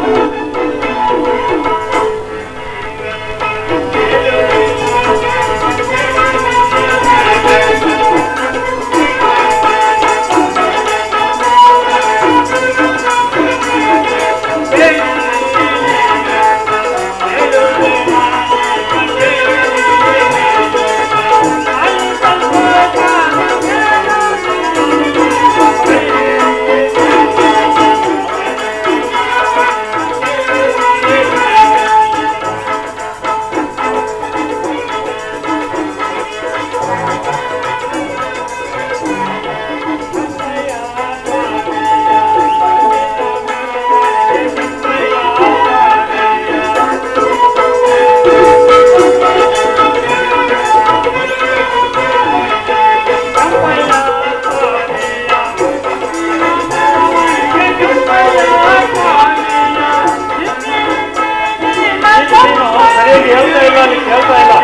ಸರಿಯಾಗಿ ಹೇಳ್ತಾ ಇಲ್ಲ ಅಲ್ಲಿ ಕೇಳ್ತಾ ಇಲ್ಲ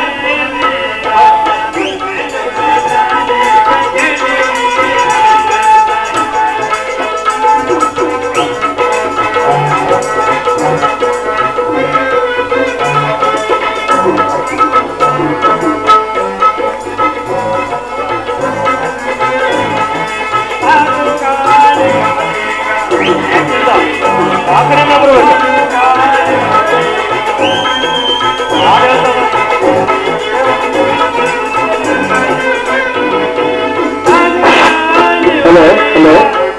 ಇಲ್ಲ. ಆ ಕಡೆಯಿಂದ ಬರ್ಬೇಕು. ಯಾರು ಹೇಳ್ತಾರೆ? ಹಲೋ ಹಲೋ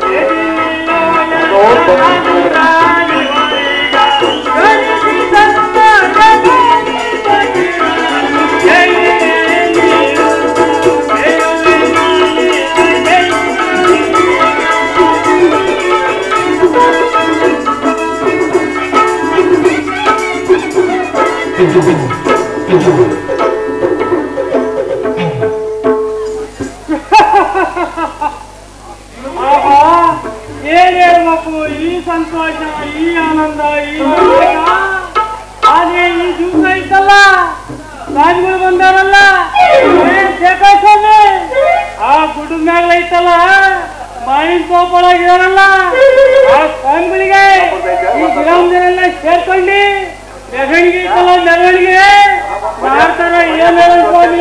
ಆಹಾ, ಏನ್ ಹೇಳ್ಬೇಕು ಈ ಸಂತೋಷ ಈ ಆನಂದ ಈ ಸಂತೋಷ ಆದ್ರೆ ಈ ದಿವಸ ಇತ್ತಲ್ಲ ರಾಜಗಳು ಬಂದಾರಲ್ಲ ಏನ್ ಬೇಕಾಯ್ತದೆ ಆ ಗುಡ್ಡ ಮ್ಯಾಗ್ಲ ಐತಲ್ಲ ಮಾವಿನ ತೋಪೊಳಗಿದಾರಲ್ಲ ಆ ಸ್ವಾಮಿಗಳಿಗೆ ಈ ಗಿಡಂದರೆಲ್ಲ ಸೇರ್ಕೊಂಡು ಮೆರವಣಿಗೆ ಐತಲ್ಲ ಮೆರವಣಿಗೆ ಮಾಡ್ತಾರ ಏನ್ ಹೇಳೋದು ಸ್ವಾಮಿ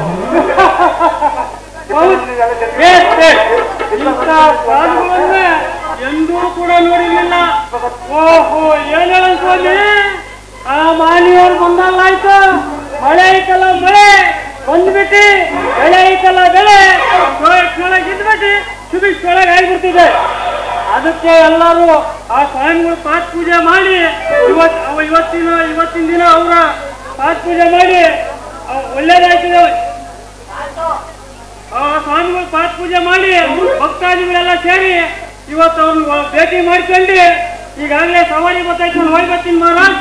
ಹೌದು. ಏ, ಏ, ಇಂಥ ಸಾಧುಗಳನ್ನ ಎಂದೂ ಕೂಡ ನೋಡಿರ್ಲಿಲ್ಲ ಓಹೋ ಏನ್ ಹೇಳೋದು ಸ್ವಾಮಿ ಆ ಮಾನಿಯವ್ರು ಬಂದಲ್ಲ ಆಯ್ತು ಮಳೆ ಐತಲ್ಲ ಮಳೆ ಬಂದ್ಬಿಟ್ಟು ಬೆಳೆ ಐತಲ್ಲ ಬೆಳೆ ಕೆಳಗೆ ಇದ್ಬಿಟ್ಟು ಸುಬಿಸ್ ಕೆಳಗೆ ಆಗಿಬಿಡ್ತಿದೆ ಅದಕ್ಕೆ ಎಲ್ಲರೂ ಆ ಸ್ವಾಮಿಗಳು ಪಾತ್ ಪೂಜೆ ಮಾಡಿ ಇವತ್ ಅವ ಇವತ್ತಿನ ಇವತ್ತಿನ ದಿನ ಅವರ ಪಾತ್ ಪೂಜೆ ಮಾಡಿ ಅವ್ ಒಳ್ಳೇದಾಯ್ತದೆ ಆ ಸ್ವಾಮಿಗಳು ಪಾತ್ ಪೂಜೆ ಮಾಡಿ ಭಕ್ತಾದಿಗಳೆಲ್ಲ ಸೇರಿ ಇವತ್ತು ಅವ್ರನ್ನ ಭೇಟಿ ಮಾಡ್ಕೊಂಡು ಈಗಾಗಲೇ ಸವಾರಿ ಗೊತ್ತಾಯ್ತು ನಾನು ಹೋಗಿ ಬರ್ತೀನಿ ಮಹಾರಾಜ್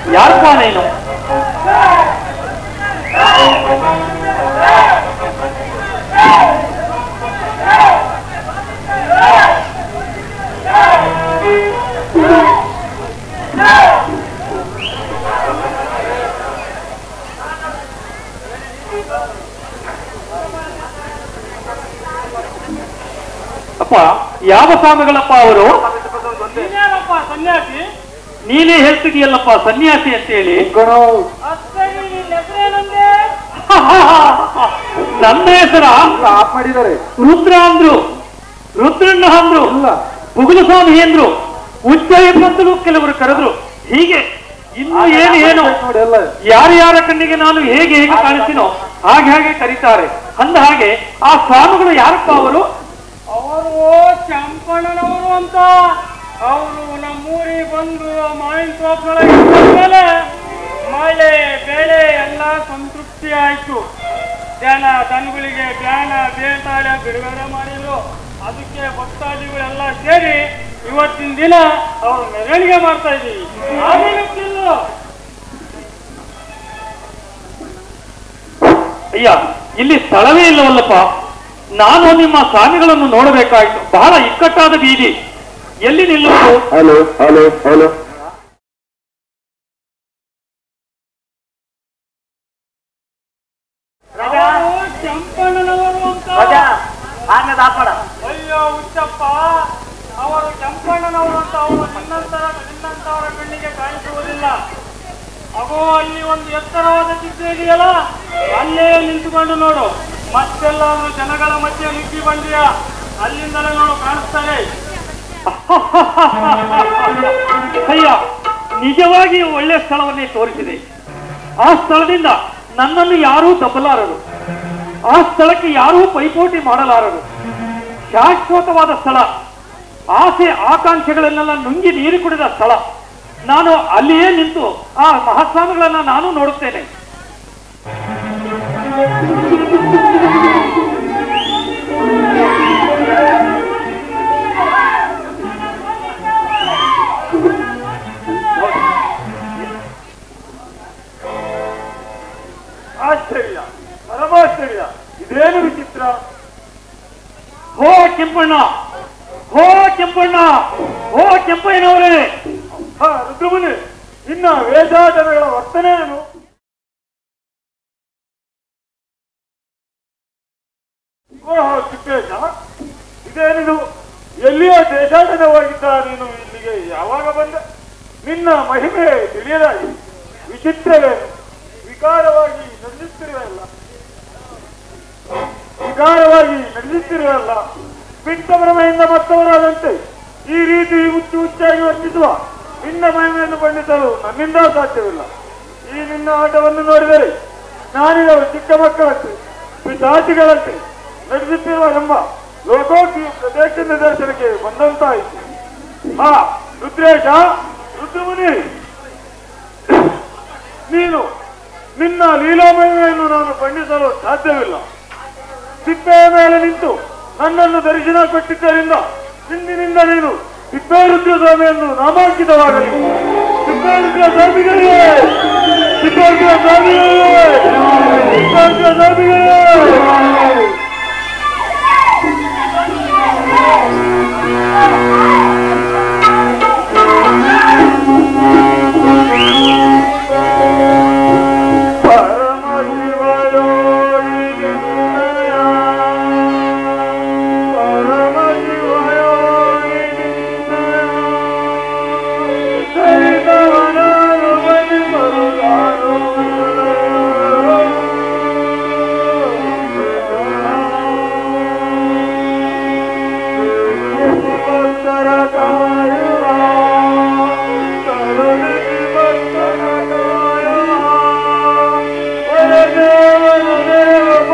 ಯಾರಪ್ಪ ನೀನು ಅಪ್ಪ ಯಾವ ಸ್ವಾಮಿಗಳಪ್ಪ ಅವರು ನೀನೇನಪ್ಪ ಸನ್ಯಾಸಿ ನೀನೇ ಹೇಳ್ತಿದೀಯಲ್ಲಪ್ಪ ಸನ್ಯಾಸಿ ಅಂತೇಳಿ ಅಷ್ಟೇ ನಿನ್ನ ಹೆಸರೇನಂದೆ ನನ್ನ ಹೆಸರ ಆಫ್ ಮಾಡಿದ್ದಾರೆ ರುದ್ರ ಅಂದ್ರು ರುದ್ರಣ್ಣ ಅಂದ್ರು ಇಲ್ಲ ಮುಗುಲು ಸ್ವಾಮಿ ಅಂದ್ರು ಉಜ್ಜಯಪ್ಪಂತಲೂ ಕೆಲವರು ಕರೆದ್ರು ಹೀಗೆ ಇನ್ನು ಏನು ಏನು ನೋಡಿ ಎಲ್ಲ ಯಾರ್ಯಾರ ಕಣ್ಣಿಗೆ ನಾನು ಹೇಗೆ ಹೇಗೆ ಕಾಣಿಸ್ತೀನೋ ಹಾಗೆ ಹಾಗೆ ಕರೀತಾರೆ ಅಂದ ಹಾಗೆ ಆ ಸ್ವಾಮಿಗಳು ಯಾರಪ್ಪ ಅವರು ಅವರು ಚಂಪಣ್ಣನವರು ಅಂತ ಅವರು ನಮ್ಮೂರಿಗೆ ಬಂದು ಮಾವಿನ ತೋಪದೊಳಗೆ ಮೇಲೆ ಮಳೆ ಬೆಳೆ ಎಲ್ಲ ಸಂತೃಪ್ತಿ ಆಯ್ತು ಜನ ದನಗಳಿಗೆ ಜ್ಞಾನ ಬೇತಾಳೆ ಬಿಡುಗಡೆ ಮಾಡಿದ್ರು ಅದಕ್ಕೆ ಭಕ್ತಾದಿಗಳೆಲ್ಲ ಸೇರಿ ಇವತ್ತಿನ ದಿನ ಅವರು ಮೆರವಣಿಗೆ ಮಾಡ್ತಾ ಇದ್ದೀವಿ ಆಗಿಲ್ಲ ಅಯ್ಯ ಇಲ್ಲಿ ಸ್ಥಳವೇ ಇಲ್ಲವಲ್ಲಪ್ಪ ನಾನು ನಿಮ್ಮ ಸ್ವಾಮಿಗಳನ್ನು ನೋಡಬೇಕಾಯ್ತು ಬಹಳ ಇಕ್ಕಟ್ಟಾದ ಬೀದಿ ಎಲ್ಲಿ ನಿಲ್ಲುವುದು ಹಲೋ ಹಲೋ ಹಲೋ ಅವರು ಚಂಪಣ್ಣನವರು ಅಂತ ಅಯ್ಯೋ ಹುಚ್ಚಪ್ಪ ಅವರು ಕೆಂಪಣ್ಣನವರು ಅಂತ ಅವರು ನಿನ್ನಂತರ ನಿನ್ನಂತವರ ಕಣ್ಣಿಗೆ ಕಾಣಿಸುವುದಿಲ್ಲ ಅಗೋ ಅಲ್ಲಿ ಒಂದು ಎತ್ತರವಾದ ಚಿತ್ರ ಇದೆಯಲ್ಲ ಅಲ್ಲೇ ನಿಂತುಕೊಂಡು ನೋಡು ಮತ್ತೆಲ್ಲಾದ್ರೂ ಜನಗಳ ಮಧ್ಯೆ ನುಗ್ಗಿ ಬಂದಿಯಾ ಅಲ್ಲಿಂದಲೇ ನೋಡು ಕಾಣಿಸ್ತಾರೆ ಅಯ್ಯ ನಿಜವಾಗಿ ಒಳ್ಳೆ ಸ್ಥಳವನ್ನೇ ತೋರಿಸಿದೆ ಆ ಸ್ಥಳದಿಂದ ನನ್ನನ್ನು ಯಾರೂ ತಪ್ಪಲಾರರು ಆ ಸ್ಥಳಕ್ಕೆ ಯಾರೂ ಪೈಪೋಟಿ ಮಾಡಲಾರರು ಶಾಶ್ವತವಾದ ಸ್ಥಳ ಆಸೆ ಆಕಾಂಕ್ಷೆಗಳನ್ನೆಲ್ಲ ನುಂಗಿ ನೀರು ಕುಡಿದ ಸ್ಥಳ ನಾನು ಅಲ್ಲಿಯೇ ನಿಂತು ಆ ಮಹಾಸ್ವಾಮಿಗಳನ್ನ ನಾನು ನೋಡುತ್ತೇನೆ ಆಶ್ಚರ್ಯ ಪರಮಾಶ್ಚರ್ಯ ಇದೇನು ವಿಚಿತ್ರ ಹೋ ಕೆಂಪಣ್ಣ ಹೋ ಕೆಂಪಣ್ಣ ಹೋ ಕೆಂಪಯ್ಯನವರೇ ಹ ರುದ್ರಮುನಿ ಇನ್ನ ವೇದಾಟಗಳ ವರ್ತನೆ ಏನು ಓಹೋ ಚಿಕ್ಕೇಶ ಇದೇನಿದು ಎಲ್ಲಿಯೋ ದೇಶಾಟನವಾಗಿದ್ದ ನೀನು ಇಲ್ಲಿಗೆ ಯಾವಾಗ ಬಂದ ನಿನ್ನ ಮಹಿಮೆ ತಿಳಿಯಲಾಗಿ ವಿಚಿತ್ರವೇನು ವಿಕಾರವಾಗಿ ನಡೆಸುತ್ತಿರುವಲ್ಲ ವಿಕಾರವಾಗಿ ನಡೆಸುತ್ತಿರುವಲ್ಲ ಪಿಂಡ ಭ್ರಮೆಯಿಂದ ಮತ್ತವರಾದಂತೆ ಈ ರೀತಿ ಹುಚ್ಚು ಹುಚ್ಚಾಗಿ ವರ್ತಿಸುವ ನಿನ್ನ ಮಹಿಮೆಯನ್ನು ಖಂಡಿಸಲು ನನ್ನಿಂದ ಸಾಧ್ಯವಿಲ್ಲ ಈ ನಿನ್ನ ಆಟವನ್ನು ನೋಡಿದರೆ ನಾನಿನ ಚಿಕ್ಕ ಮಕ್ಕಳಂತೆ ಪಿತಾಚಿಗಳಂತೆ ನಡೆಸುತ್ತಿರುವ ಎಂಬ ಲೋಕೋಕಿ ಪ್ರದೇಶ ನಿದರ್ಶನಕ್ಕೆ ಬಂದಂತಾಯಿತು ಹಾ ರುದ್ರೇಶ ರುದ್ರಮುನಿ ನೀನು ನಿನ್ನ ಲೀಲಾಮಹಿಮೆಯನ್ನು ನಾನು ಖಂಡಿಸಲು ಸಾಧ್ಯವಿಲ್ಲ ತಿಪ್ಪೆಯ ಮೇಲೆ ನಿಂತು ನನ್ನನ್ನು ದರ್ಶನ ಕೊಟ್ಟಿದ್ದರಿಂದ ಇಂದಿನಿಂದ ನೀನು ತಿಪ್ಪೇರುದ್ರ ಸ್ವಾಮಿಯನ್ನು ನಾಮಾಂಕಿತವಾಗಲಿ ತಿಪ್ಪೇರುದ್ರ ಸ್ವಾಮಿಗಳೇ ತಿಪ್ಪೇರುದ್ರ ಸ್ವಾಮಿಗಳೇ ತಿಪ್ಪೇರುದ್ರ ಸ್ವಾಮಿಗಳೇ ಪರಮ ಶಿವಯೋಗಿ ಪರಮ ಶಿವಯೋಗಿ ಸರಿತವನಾರು ಬಲಿ ಬರುಗಾರು ಭಕ್ತರ ಕಾಯುವ ಕರುಣಿಸಿ ಭಕ್ತರ ಕಾಯುವ ವರದೇವರ ದೇವ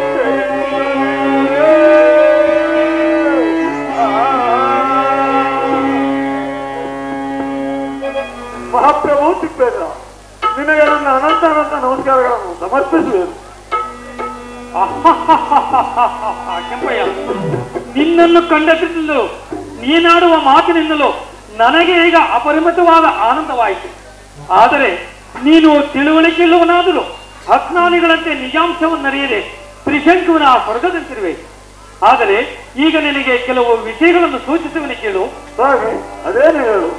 ಮಹಾಪ್ರಭು ತಿಪ್ಪೇದ್ರ ನಿನಗೆ ನನ್ನ ಅನಂತ ಅನಂತ ನಮಸ್ಕಾರಗಳನ್ನು ಸಮರ್ಪಿಸುವೆನು ಕೆಂಪಯ್ಯ ನಿನ್ನನ್ನು ಕಂಡದ್ರಿಂದಲೂ ನೀನಾಡುವ ಮಾತಿನಿಂದಲೂ ನನಗೆ ಈಗ ಅಪರಿಮಿತವಾದ ಆನಂದವಾಯಿತು ಆದರೆ ನೀನು ತಿಳುವಳಿಕೆಯುಳ್ಳವನಾದರೂ ಅಜ್ಞಾನಿಗಳಂತೆ ನಿಜಾಂಶವನ್ನರಿಯದೆ ತ್ರಿಶಂಕುವಿನ ಸ್ವರ್ಗದಂತಿರುವೆ ಆದರೆ ಈಗ ನಿನಗೆ ಕೆಲವು ವಿಷಯಗಳನ್ನು ಸೂಚಿಸುವನೆ ಕೇಳು ಸ್ವಾಮಿ ಅದೇನು ಹೇಳು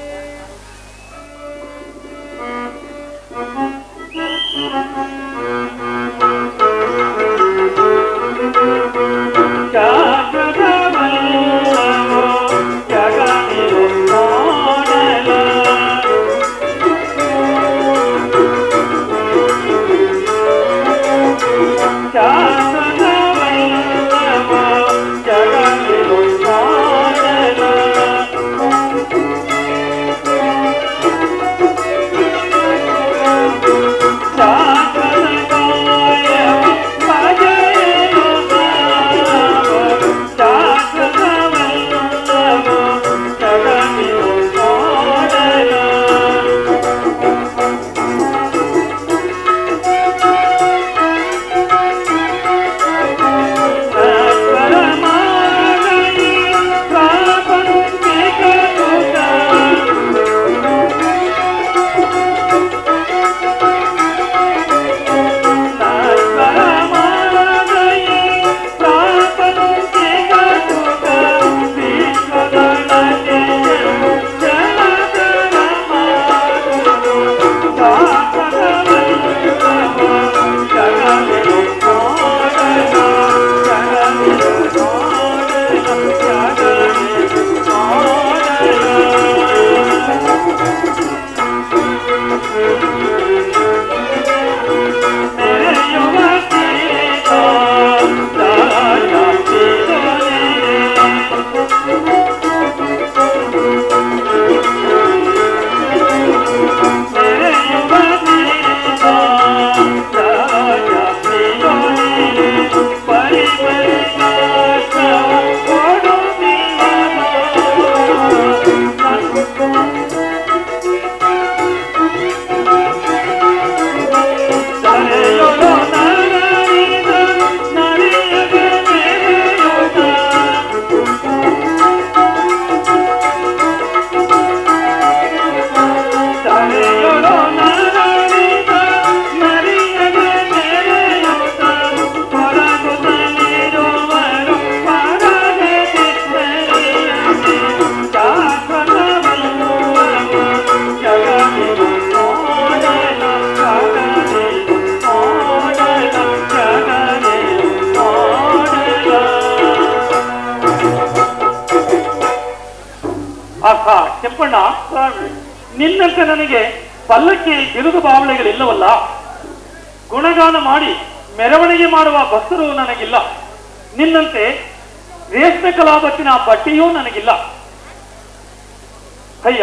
ಜಾಗದವಲ್ಲವೋ ಜಗವಿದು ನೋಡಲ. ಜಾಗದವಲ್ಲವೋ ಜಗವಿದು ನೋಡಲ. ಅರ್ಥ ಕೆಂಪಣ್ಣ ನಿನ್ನಂತೆ ನನಗೆ ಪಲ್ಲಕ್ಕಿ ಬಿರುದು ಬಾವಳೆಗಳಿಲ್ಲವಲ್ಲ ಗುಣಗಾನ ಮಾಡಿ ಮೆರವಣಿಗೆ ಮಾಡುವ ಭಕ್ತರು ನನಗಿಲ್ಲ ನಿನ್ನಂತೆ ರೇಷ್ಮೆ ಕಲಾಪತ್ತಿನ ಬಟ್ಟೆಯೂ ನನಗಿಲ್ಲ ಅಯ್ಯ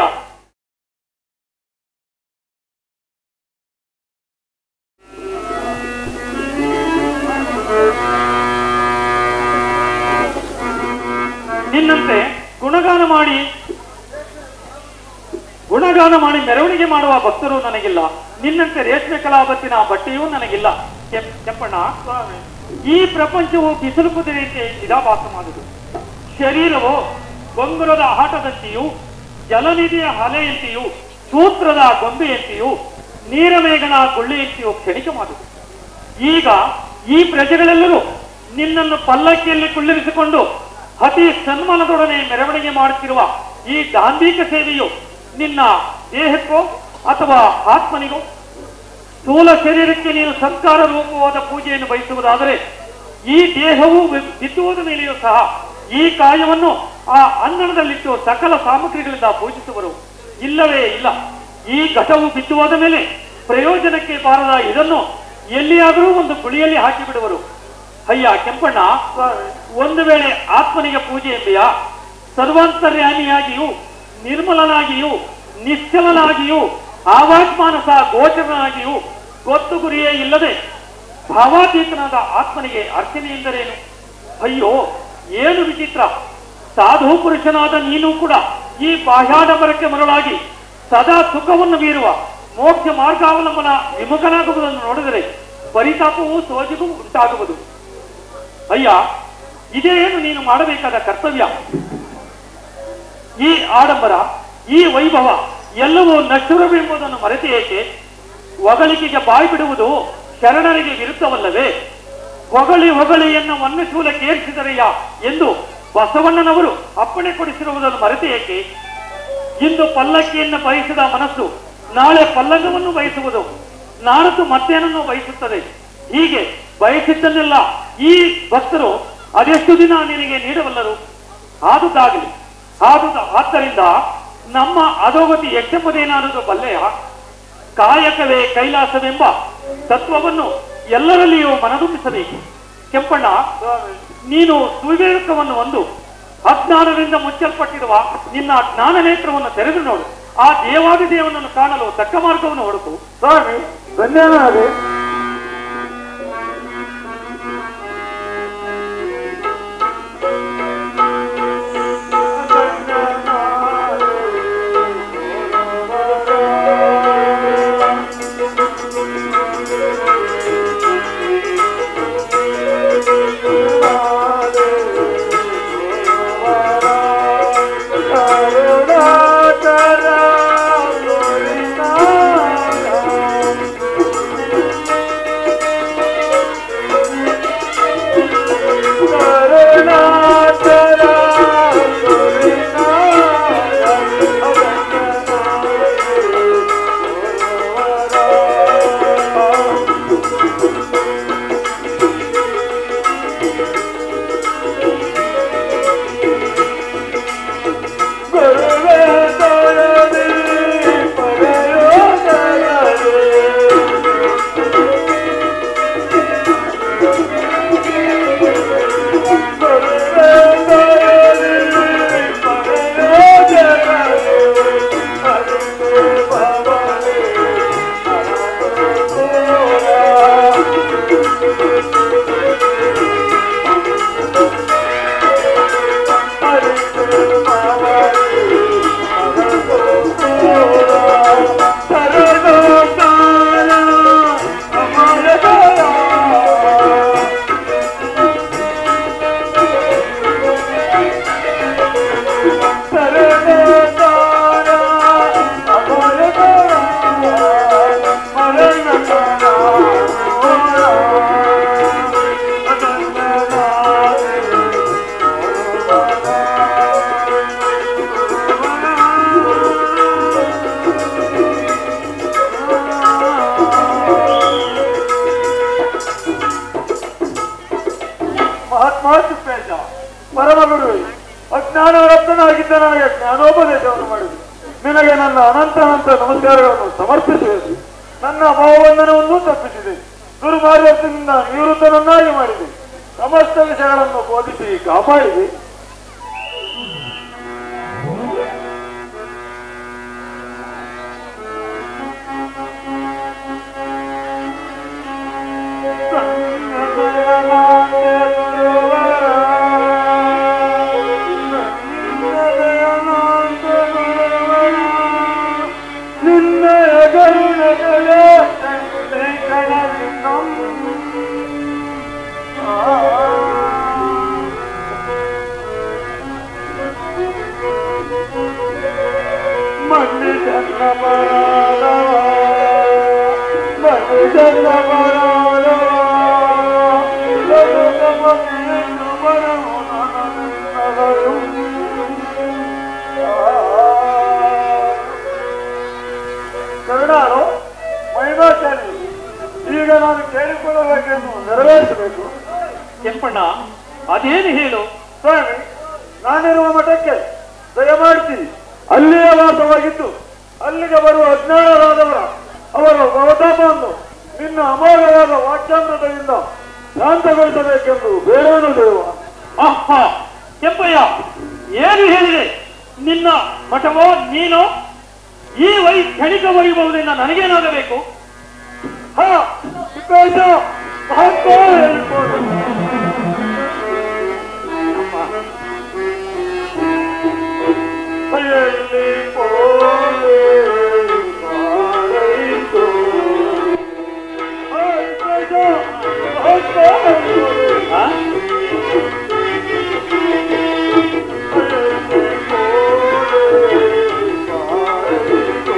ನಿನ್ನಂತೆ ಗುಣಗಾನ ಮಾಡಿ ಗುಣಗಾನ ಮಾಡಿ ಮೆರವಣಿಗೆ ಮಾಡುವ ಭಕ್ತರು ನನಗಿಲ್ಲ ನಿನ್ನಂತೆ ರೇಷ್ಮೆ ಕಲಾಪತ್ತಿನ ಬಟ್ಟೆಯೂ ನನಗಿಲ್ಲ ಕೆಂ- ಕೆಂಪಣ್ಣ ಈ ಪ್ರಪಂಚವು ಬಿಸಿಲು ಕುದುರೆಯಂತೆ ಚಿದಾಭಾಸವಾದುದು ಶರೀರವು ಬೊಂಗುರದ ಆಟದಂತೆಯೂ ಜಲನಿಧಿಯ ಹಲೆಯಂತೆಯೂ ಸೂತ್ರದ ಗೊಂಬೆಯಂತೆಯೂ ನೀರಮೇಘನ ಗುಳ್ಳೆಯಂತೆಯೂ ಕ್ಷಣಿಕವಾದುದು ಈಗ ಈ ಪ್ರಜೆಗಳೆಲ್ಲರೂ ನಿನ್ನನ್ನು ಪಲ್ಲಕ್ಕಿಯಲ್ಲಿ ಕುಳ್ಳಿರಿಸಿಕೊಂಡು ಅತಿ ಸನ್ಮಾನದೊಡನೆ ಮೆರವಣಿಗೆ ಮಾಡುತ್ತಿರುವ ಈ ದಾಂಭಿಕ ಸೇವೆಯು ನಿನ್ನ ದೇಹಕ್ಕೋ ಅಥವಾ ಆತ್ಮನಿಗೋ ಸ್ಥೂಲ ಶರೀರಕ್ಕೆ ನೀನು ಸಂಸ್ಕಾರ ರೂಪವಾದ ಪೂಜೆಯನ್ನು ಬಯಸುವುದಾದರೆ ಈ ದೇಹವು ಬಿ- ಬಿತ್ತುವುದ ಮೇಲೆಯೂ ಸಹ ಈ ಕಾಯವನ್ನು ಆ ಅಂಗಣದಲ್ಲಿಟ್ಟು ಸಕಲ ಸಾಮಗ್ರಿಗಳಿಂದ ಪೂಜಿಸುವರು ಇಲ್ಲವೇ ಇಲ್ಲ ಈ ಘಟವು ಬಿತ್ತುವಾದ ಮೇಲೆ ಪ್ರಯೋಜನಕ್ಕೆ ಬಾರದ ಇದನ್ನು ಎಲ್ಲಿಯಾದರೂ ಒಂದು ಗುಳಿಯಲ್ಲಿ ಹಾಕಿಬಿಡುವರು ಅಯ್ಯ ಕೆಂಪಣ್ಣ ಒಂದು ವೇಳೆ ಆತ್ಮನಿಗೆ ಪೂಜೆ ಎಂಬೆಯಾ ಸರ್ವಾಂತರ್ಯಾಮಿಯಾಗಿಯೂ ನಿರ್ಮಲನಾಗಿಯೂ ನಿಶ್ಚಲನಾಗಿಯೂ ಆವಾತ್ಮಾನಸ ಗೋಚರನಾಗಿಯೂ ಗೊತ್ತು ಗುರಿಯೇ ಇಲ್ಲದೆ ಭಾವಾತೀತನಾದ ಆತ್ಮನಿಗೆ ಅರ್ಚನೆ ಎಂದರೇನು ಅಯ್ಯೋ ಏನು ವಿಚಿತ್ರ ಸಾಧು ಪುರುಷನಾದ ನೀನು ಕೂಡ ಈ ಬಾಹ್ಯಾಡಂಬರಕ್ಕೆ ಮರಳಾಗಿ ಸದಾ ಸುಖವನ್ನು ಬೀರುವ ಮೋಕ್ಷ ಮಾರ್ಗಾವಲಂಬನ ವಿಮುಖನಾಗುವುದನ್ನು ನೋಡಿದರೆ ಪರಿತಾಪವೂ ಸೋಜಿಗೂ ಉಂಟಾಗುವುದು ಅಯ್ಯ ಇದೇನು ನೀನು ಮಾಡಬೇಕಾದ ಕರ್ತವ್ಯ ಈ ಆಡಂಬರ ಈ ವೈಭವ ಎಲ್ಲವೂ ನಶ್ವರವೆಂಬುದನ್ನು ಮರೆತು ಏಕೆ ಹೊಗಳಿಕೆಗೆ ಬಾಯಿ ಬಿಡುವುದು ಶರಣರಿಗೆ ವಿರುದ್ಧವಲ್ಲವೇ ಹೊಗಳಿ ಹೊಗಳಿ ಎನ್ನ ವನ್ಯಶೂಲಕ್ಕೆ ಏರಿಸಿದರೆಯ ಎಂದು ಬಸವಣ್ಣನವರು ಅಪ್ಪಣೆ ಕೊಡಿಸಿರುವುದನ್ನು ಮರೆತು ಏಕೆ ಇಂದು ಪಲ್ಲಕ್ಕಿಯನ್ನು ಬಯಸಿದ ಮನಸ್ಸು ನಾಳೆ ಪಲ್ಲಂಗವನ್ನು ಬಯಸುವುದು ನಾಡದ್ದು ಮತ್ತೇನನ್ನು ಬಯಸುತ್ತದೆ ಹೀಗೆ ಬಯಸಿದ್ದನ್ನೆಲ್ಲ ಈ ಭಕ್ತರು ಅದೆಷ್ಟು ದಿನ ನಿನಗೆ ನೀಡಬಲ್ಲರು ಆದುದಾಗಲಿ ಆದುದ ಆದ್ದರಿಂದ ನಮ್ಮ ಅಧೋಗತಿ ಎಷ್ಟೆಂಬುದೇನಾದರೂ ಬಲ್ಲೆಯ ಕಾಯಕವೇ ಕೈಲಾಸವೆಂಬ ತತ್ವವನ್ನು ಎಲ್ಲರಲ್ಲಿಯೂ ಮನದುಂಬಿಸಬೇಕು ಕೆಂಪಣ್ಣ ನೀನು ಸುವಿವೇಕವನ್ನು ಒಂದು ಅಜ್ಞಾನದಿಂದ ಮುಚ್ಚಲ್ಪಟ್ಟಿರುವ ನಿನ್ನ ಜ್ಞಾನ ನೇತ್ರವನ್ನು ತೆರೆದು ನೋಡು ಆ ದೇವಾದಿ ದೇವನನ್ನು ಕಾಣಲು ತಕ್ಕ ಮಾರ್ಗವನ್ನು ಹುಡುಕು ಸ್ವಾಮಿ ಧನ್ಯನಾದೆ ಮಹಾತ್ಮ ಸುಪ್ಪೇಶ ಪರಮ ಗುರುವೆ ಅಜ್ಞಾನ ರಕ್ತನಾಗಿದ್ದ ನನಗೆ ಜ್ಞಾನೋಪದೇಶವನ್ನು ಮಾಡಿದೆ ನಿನಗೆ ನನ್ನ ಅನಂತ ಅನಂತ ನಮಸ್ಕಾರಗಳನ್ನು ಸಮರ್ಪಿಸುವೆ ನನ್ನ ಭಾವವಂದನವನ್ನು ತಪ್ಪಿಸಿದೆ ದುರ್ಮಾರ್ಗದಿಂದ ನಿವೃತ್ತನನ್ನಾಗಿ ಮಾಡಿದೆ ಸಮಸ್ತ ವಿಷಯಗಳನ್ನು ಬೋಧಿಸಿ ಕಾಪಾಡಿದೆ ನಿನ್ನಯ ಕರುಣೆಗಳೇ ಮಣ್ಣಿಸನ್ನ ಪರಾದವ ಮಣ್ಣಿಸನ್ನ ಪರಾದವ ಲೋಕಮನೆಯನ್ನು ಬರವು ನನ್ನವರು ಕರುಣಾರು ಮಹಿಮಾಚಾರಿ ಈಗ ನಾನು ಕೇಳಿಕೊಳ್ಳಬೇಕೆಂದು ನೆರವೇರಿಸಬೇಕು ಕೆಂಪಣ್ಣ ಅದೇನು ಹೇಳು ಸ್ವಾಮಿ ನಾನಿರುವ ಮಠಕ್ಕೆ ದಯಮಾಡಿಸಿ ಅಲ್ಲಿಯೇ ವಾಸವಾಗಿದ್ದು ಅಲ್ಲಿಗೆ ಬರುವ ಅಜ್ಞಾನರಾದವರ ಅವರ ಭವತಾಪವನ್ನು ನಿನ್ನ ಅಮೋಘವಾದ ವಾಕ್ಯಾಮೃತದಿಂದ ಶಾಂತಗೊಳಿಸಬೇಕೆಂದು ಬೇರೇನು ದೇವ ಆಹಾ ಕೆಂಪಯ್ಯ ಏನು ಹೇಳಿದೆ ನಿನ್ನ ಮಠವೋ ನೀನೋ ಈ ವೈ ಕ್ಷಣಿಕ ವೈಭವದಿಂದ ನನಗೇನಾಗಬೇಕು ಹಾ ವಿಕಾಸ ಮಹತ್ವ ಹೇಳಿಕೊಂಡು ಎಲ್ಲಿ ಪೋಲೆ ಮಾರೈತು. ಹಾ, ವಿಕಾಸ, ಮಹತ್ವ ಹೇಳಿಕೊಂಡು. ಆ? ಎಲ್ಲಿ ಪೋಲೆ ಮಾರೈತು.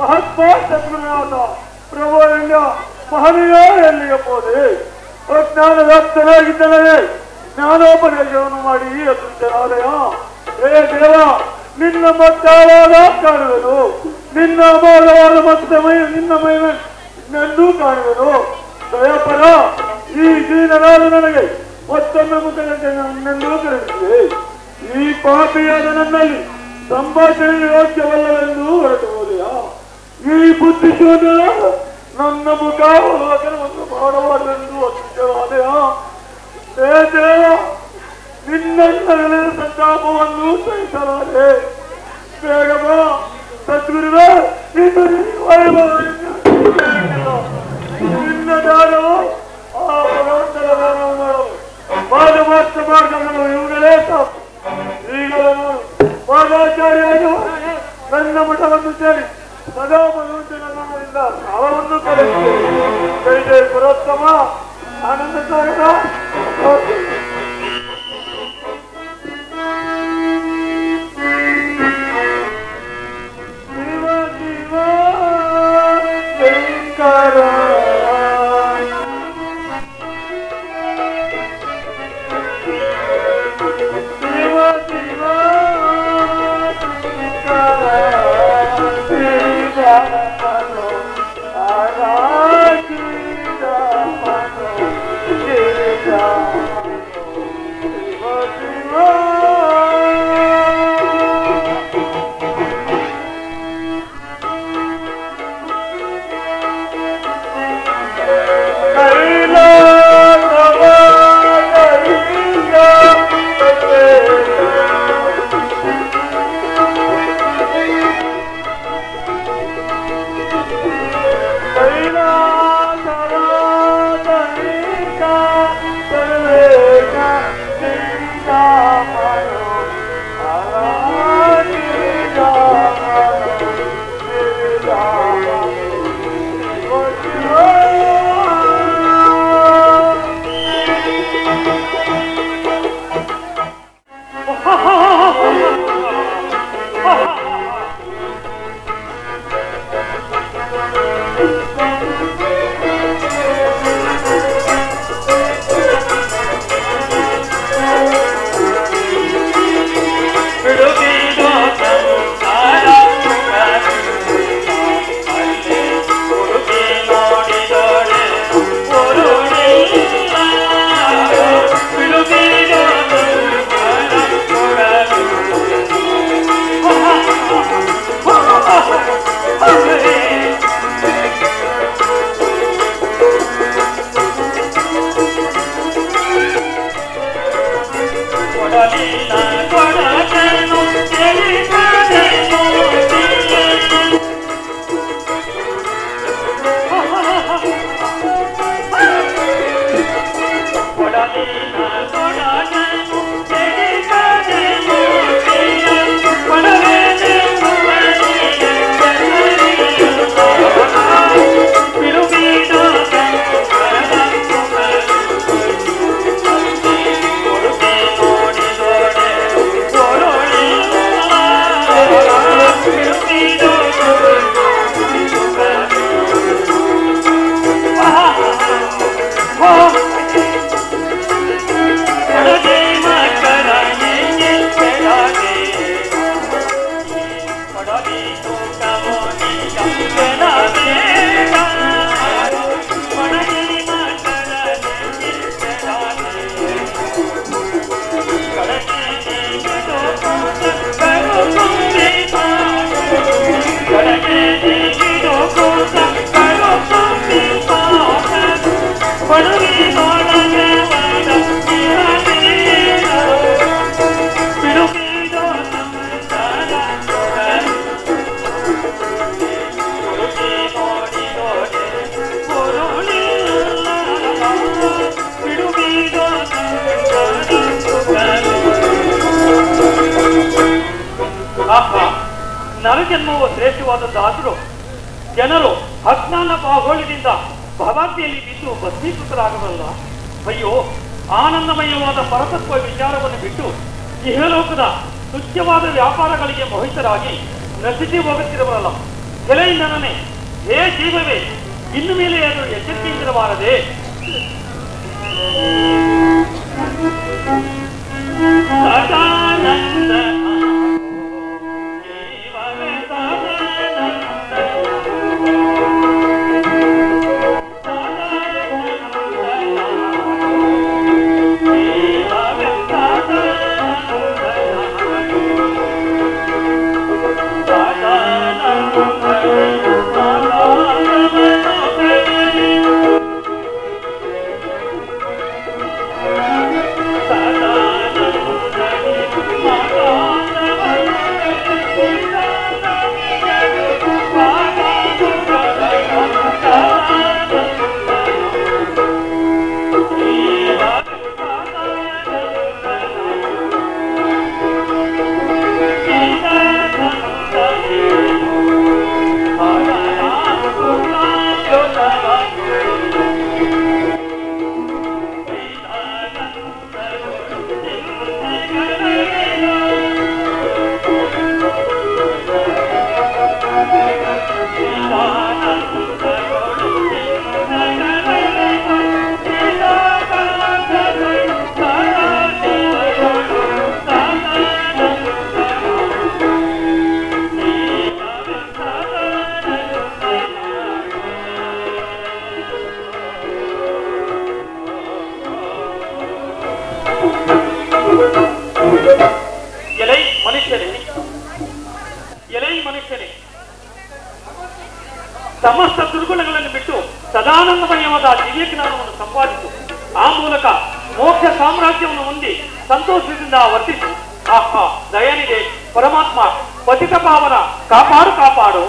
ಮಹಾತ್ಮ ಸದ್ಗುರುನಾಥ ಪ್ರಭುವಿಂದ ಮಹನೀಯ ಎಲ್ಲಿಗೆ ಹೋದೆ ಅಜ್ಞಾನ ವ್ಯಾಪ್ತನಾಗಿದ್ದನವೇ ಜ್ಞಾನೋಪದೇಶವನ್ನು ಮಾಡಿ ಅದೃಷ್ಟನಾದಯ ಹೇ ದೇವ ನಿನ್ನ ಮತ್ತಾವಾಗ ಕಾಣುವೆನು ನಿನ್ನ ಅಮೋಘವಾದ ಮತ್ತೆ ಮೈ ನಿನ್ನ ಮೈವೆ ಇನ್ನೆಂದೂ ಕಾಣುವೆನು ದಯಪರ ಈ ದೀನನಾದ ನನಗೆ ಮತ್ತೊಮ್ಮೆ ಮುಖದಂತೆ ನನ್ನೆಂದೂ ಕರೆಸಿದೆ ಈ ಪಾಪಿಯಾದ ನನ್ನಲ್ಲಿ ಸಂಭಾಷಣೆ ಯೋಗ್ಯವಲ್ಲವೆಂದು ಹೊರಟು ಹೋದೆಯಾ ಈ ಬುದ್ಧಿಶೋಧ ನನ್ನ ಮುಖ ಒಂದು ಮಾಡಬಾರದೆಂದು ಅತ್ಯವಾದೆಯಾ ಹೇ ದೇವ ನಿನ್ನ ಸಂತಾಪವನ್ನು ಸಹಿಸಲಾರೆ ಬೇಗ ಬಾ ಸದ್ಗುರುವೇ ನಿನ್ನ ವೈಭವವನ್ನು ನಿನ್ನ ದಾನವು ಆ ಭಗವಂತನ ದಾನವು ಮಾಡಲು ಪಾದ ಮಾತ್ರ ಮಾರ್ಗಗಳು ಇವುಗಳೇ ಸಾಕು ಈಗಲೇ ನಾನು ಪಾದಾಚಾರ್ಯರಾಗಿ ನನ್ನ ಮಠವನ್ನು ಸೇರಿ ಸದಾ ಭಗವಂತನ ನಾಮದಿಂದ ಸಾಲವನ್ನು ಕಲಿಸುತ್ತೇನೆ ಜೈ ಜೈ ಪುರೋತ್ತಮ ಆನಂದ ಸಾಗರ ಶಿವ ಶಿವ ಶಂಕರ ಶಿವ ಶಿವ ಶಂಕರ ಶ್ರೀರಾಮನು ಆರಾಧಿರಾಮನು ಶ್ರೀರಾಮನು ಶಿವ ಶಿವ ಆಹಾ ನರಜನ್ಮವು ಶ್ರೇಷ್ಠವಾದದ್ದಾದರೂ ಜನರು ಅಜ್ಞಾನ ಬಾಹೋಳ್ಯದಿಂದ ಭವಾಬ್ದಿಯಲ್ಲಿ ಬಿದ್ದು ಭಸ್ಮೀಕೃತರಾಗಬಲ್ಲ ಅಯ್ಯೋ ಆನಂದಮಯವಾದ ಪರತತ್ವ ವಿಚಾರವನ್ನು ಬಿಟ್ಟು ಇಹಲೋಕದ ತುಚ್ಛವಾದ ವ್ಯಾಪಾರಗಳಿಗೆ ಮೋಹಿತರಾಗಿ ನಶಿಸಿ ಹೋಗುತ್ತಿರಬಲ್ಲ ಕೆಲೆಯಿಂದನೇ ಹೇ ಜೀವವೇ ಇನ್ನು ಮೇಲೆ ಅದು ಎಚ್ಚರಿಕೆಯಿಂದಿರಬಾರದೆ ಸದಾನಂದ ಜೀವವೇ ಸದಾನಂದ ಎಲೈ ಮನುಷ್ಯನೇ ಎಲೈ ಮನುಷ್ಯನೇ ಸಮಸ್ತ ದುರ್ಗುಣಗಳನ್ನು ಬಿಟ್ಟು ಸದಾನಂದಮಯವಾದ ದಿವ್ಯ ಜ್ಞಾನವನ್ನು ಸಂಪಾದಿಸು ಆ ಮೂಲಕ ಮೋಕ್ಷ ಸಾಮ್ರಾಜ್ಯವನ್ನು ಹೊಂದಿ ಸಂತೋಷದಿಂದ ವರ್ತಿಸು ಆಹಾ ದಯನಿದೆ ಪರಮಾತ್ಮ ಪತಿತ ಪಾವನ ಕಾಪಾಡು ಕಾಪಾಡು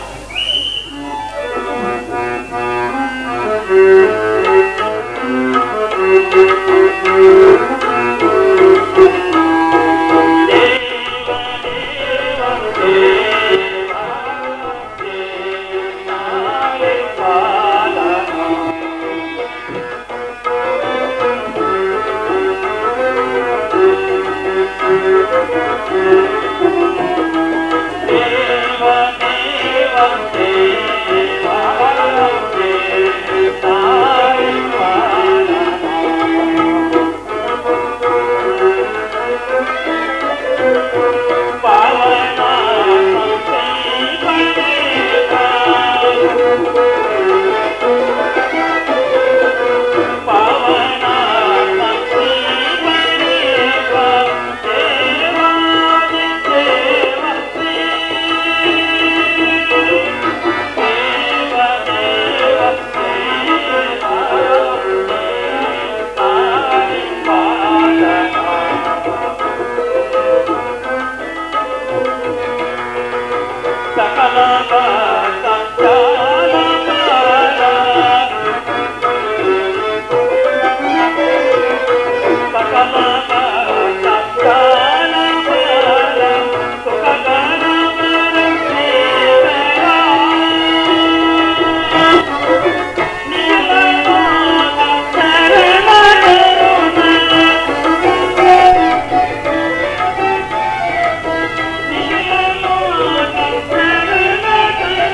Thank you.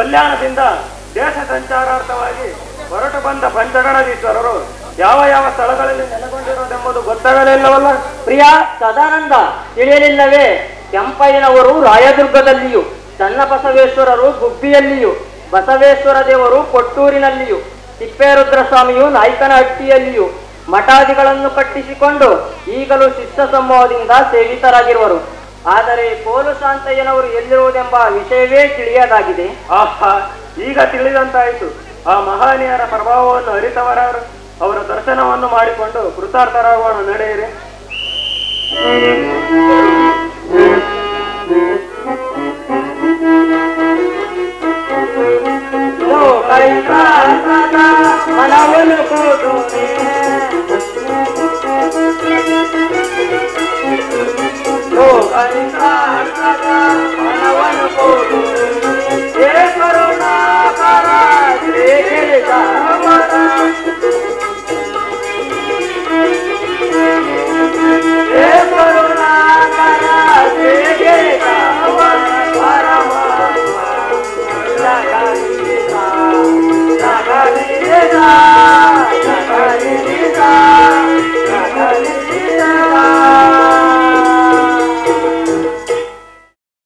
ಕಲ್ಯಾಣದಿಂದ ದೇಶ ಸಂಚಾರಾರ್ಥವಾಗಿ ಹೊರಟು ಬಂದ ಪಂಚಗಣದೀಶ್ವರರು ಯಾವ ಯಾವ ಸ್ಥಳಗಳಲ್ಲಿ ನೆಲೆಗೊಂಡಿರುವುದೆಂಬುದು ಗೊತ್ತಾಗಲಿಲ್ಲವಲ್ಲ ಪ್ರಿಯ ಸದಾನಂದ ತಿಳಿಯಲಿಲ್ಲವೇ ಕೆಂಪಯ್ಯನವರು ರಾಯದುರ್ಗದಲ್ಲಿಯೂ ಚನ್ನಬಸವೇಶ್ವರರು ಗುಬ್ಬಿಯಲ್ಲಿಯೂ ಬಸವೇಶ್ವರ ದೇವರು ಕೊಟ್ಟೂರಿನಲ್ಲಿಯೂ ತಿಪ್ಪೇರುದ್ರ ಸ್ವಾಮಿಯು ನಾಯ್ಕನಹಟ್ಟಿಯಲ್ಲಿಯೂ ಮಠಾದಿಗಳನ್ನು ಕಟ್ಟಿಸಿಕೊಂಡು ಈಗಲೂ ಶಿಷ್ಯ ಸಮೂಹದಿಂದ ಸೇವಿತರಾಗಿರುವರು ಆದರೆ ಕೋಲು ಶಾಂತಯ್ಯನವರು ಎಲ್ಲಿರುವುದೆಂಬ ವಿಷಯವೇ ತಿಳಿಯದಾಗಿದೆ ಆಹಾ ಈಗ ತಿಳಿದಂತಾಯಿತು ಆ ಮಹನೀಯರ ಪ್ರಭಾವವನ್ನು ಅರಿತವರಾರು ಅವರ ದರ್ಶನವನ್ನು ಮಾಡಿಕೊಂಡು ಕೃತಾರ್ಥರಾಗೋಣ ನಡೆಯಿರಿ ಲೋಕೈಕ ಮನವನ್ನು ಕೊಡುವೆ